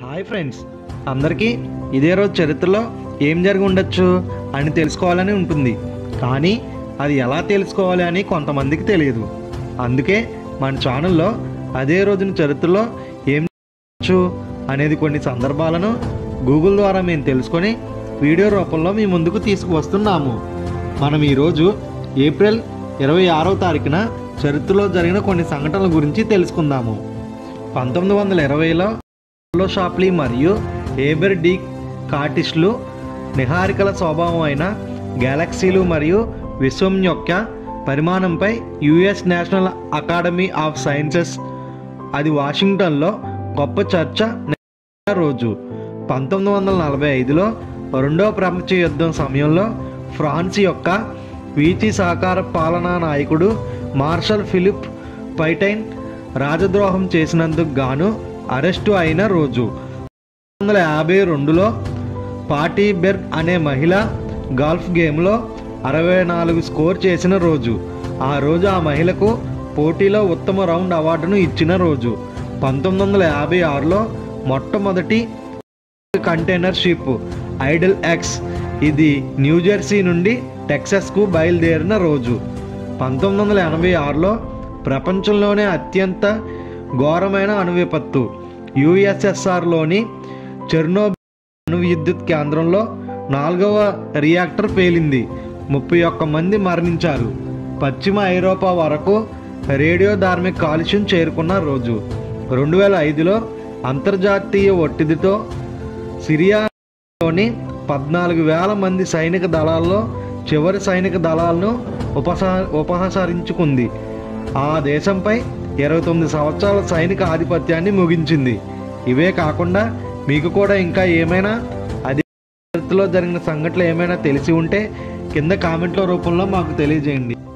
hi friends అందరికీ ఇదే రోజు చరిత్రలో ఏం జరిగి ఉండొచ్చు అని తెలుసుకోవాలని ఉంటుంది కానీ అది ఎలా తెలుసుకోవాలి అని కొంతమందికి తెలియదు అందుకే మన ఛానల్లో అదే రోజున చరిత్రలో ఏం జరగవచ్చు అనేది కొన్ని సందర్భాలను గూగుల్ ద్వారా మేము తెలుసుకొని వీడియో రూపంలో మీ ముందుకు తీసుకువస్తున్నాము మనం ఈరోజు ఏప్రిల్ ఇరవై ఆరో తారీఖున చరిత్రలో జరిగిన కొన్ని సంఘటనల గురించి తెలుసుకుందాము పంతొమ్మిది వందల ఇరవైలో లో షాప్లీ మరియు ఏబెర్ డి కార్టిస్లు నిహారికల స్వభావం అయిన గెలాక్సీలు మరియు విశ్వం యొక్క పరిమాణంపై US National Academy of Sciences అది వాషింగ్టన్లో గొప్ప చర్చ నిర్వహించిన రోజు పంతొమ్మిది వందల నలభై ఐదులో రెండవ ప్రపంచ యుద్ధం సమయంలో ఫ్రాన్స్ యొక్క వీచి సహకార పాలనా నాయకుడు మార్షల్ ఫిలిప్ పైటైన్ రాజద్రోహం చేసినందుకు గాను అరెస్టు అయిన రోజు పంతొమ్మిది వందల యాభై రెండులో పార్టీ బెర్గ్ అనే మహిళ గల్ఫ్ గేమ్లో అరవై నాలుగు స్కోర్ చేసిన రోజు ఆ రోజు ఆ మహిళకు పోటీలో ఉత్తమ రౌండ్ అవార్డును ఇచ్చిన రోజు పంతొమ్మిది వందల యాభై ఆరులో మొట్టమొదటి కంటైనర్ షిప్ ఐడల్ ఎక్స్ ఇది న్యూజెర్సీ నుండి టెక్సస్కు బయలుదేరిన రోజు పంతొమ్మిది వందల ఎనభై ఆరులో ప్రపంచంలోనే అత్యంత ఘోరమైన అణు విపత్తు యుఎస్ఎస్ఆర్లోని చెర్నోబిల్ అణు విద్యుత్ కేంద్రంలో నాలుగవ రియాక్టర్ పేలింది ముప్పై ఒక్క మంది మరణించారు పశ్చిమ ఐరోపా వరకు రేడియో ధార్మిక కాలుష్యం చేరుకున్న రోజు రెండు వేల ఐదులో అంతర్జాతీయ ఒత్తిడితో సిరియాలోని పద్నాలుగు వేల మంది సైనిక దళాల్లో చివరి సైనిక దళాలను ఉపస ఉపసంహరించుకుంది ఆ దేశంపై ఇరవై తొమ్మిది సంవత్సరాల సైనిక ఆధిపత్యాన్ని ముగించింది ఇవే కాకుండా మీకు కూడా ఇంకా ఏమైనా అది చరిత్రలో జరిగిన సంఘటనలు ఏమైనా తెలిసి ఉంటే కింద కామెంట్ల రూపంలో మాకు తెలియజేయండి